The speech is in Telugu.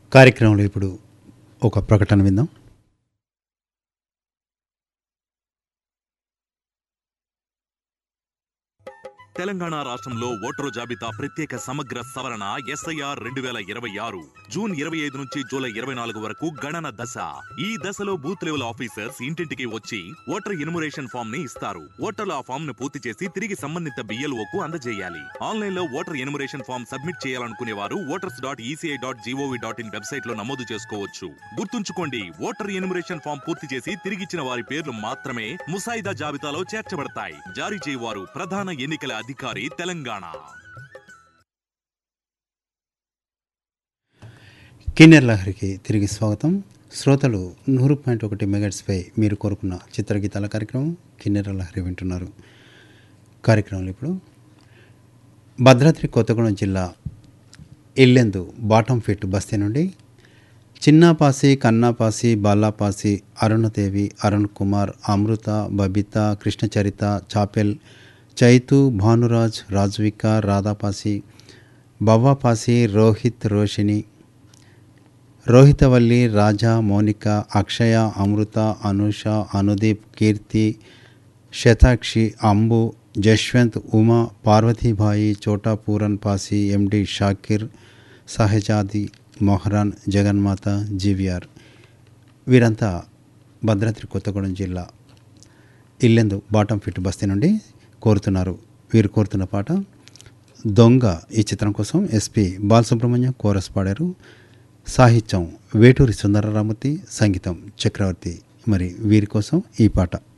కార్యక్రమంలో ఇప్పుడు ఒక ప్రకటన విందాం తెలంగాణ రాష్ట్రంలో ఓటరు జాబితా ప్రత్యేక సమగ్ర సవరణ ఎస్ఐఆర్ రెండు వేల ఇరవై ఆరు జూన్ ఇరవై ఐదు నుంచి జూలై ఇరవై నాలుగు వరకు గణన దశ ఈ దశలో బూత్ లెవెల్ ఆఫీసర్స్ ఇంటింటికి వచ్చి ఓటర్ ఎన్యుమరేషన్ ఫామ్ ని ఇస్తారు ఓటర్లు ఆ ఫామ్ ను పూర్తి చేసి తిరిగి సంబంధిత బిఎల్ఓకు అందజేయాలి ఆన్లైన్ లో ఓటర్ ఎన్యుమరేషన్ ఫామ్ సబ్మిట్ చేయాలనుకునే వారు voters dot ECI dot G O V dot in website లో నమోదు చేసుకోవచ్చు గుర్తుంచుకోండి ఓటర్ ఎన్యుమరేషన్ ఫామ్ పూర్తి చేసి తిరిగిచ్చిన వారి పేర్లు మాత్రమే ముసాయిదా జాబితాలో చేర్చబడతాయి జారీ చేయవారు ప్రధాన ఎన్నికల అధికారి తెలంగాణ కిన్నెర్ లహరికి తిరిగి స్వాగతం శ్రోతలు నూరు పాయింట్ ఒకటి మెగాట్స్పై మీరు కోరుకున్న చిత్రగీతాల కార్యక్రమం కిన్నెర లహరి వింటున్నారు కార్యక్రమంలో ఇప్పుడు భద్రాద్రి కొత్తగూడెం జిల్లా ఇల్లెందు బాటం ఫిట్ బస్తీ నుండి చిన్నాపాసి కన్నాపాసి బాలాపాసి అరుణదేవి అరుణ్ కుమార్ అమృత బబిత కృష్ణచరిత చాపెల్ చైతు భానురాజ్ రాజ్విక రాధాపాసి బవ్వాపాసి రోహిత్ రోషిని రోహితవల్లి రాజా మౌనిక అక్షయ అమృత అనుష అనుదీప్ కీర్తి శతాక్షి అంబు జశ్వంత్ ఉమా పార్వతీబాయి చోటా పూరన్ పాసి ఎండి షాకిర్ సహజాది మొహరాన్ జగన్మాత జీవీఆర్ వీరంతా భద్రాద్రి కొత్తగూడెం జిల్లా ఇల్లెందు బాటం ఫిట్ బస్తీ నుండి కోరుతున్నారు వీరు కోరుతున్న పాట దొంగ ఈ చిత్రం కోసం ఎస్పి బాలసుబ్రహ్మణ్యం కోరస్ పాడారు సాహిత్యం వేటూరి సుందరరామూర్తి సంగీతం చక్రవర్తి మరి వీరి కోసం ఈ పాట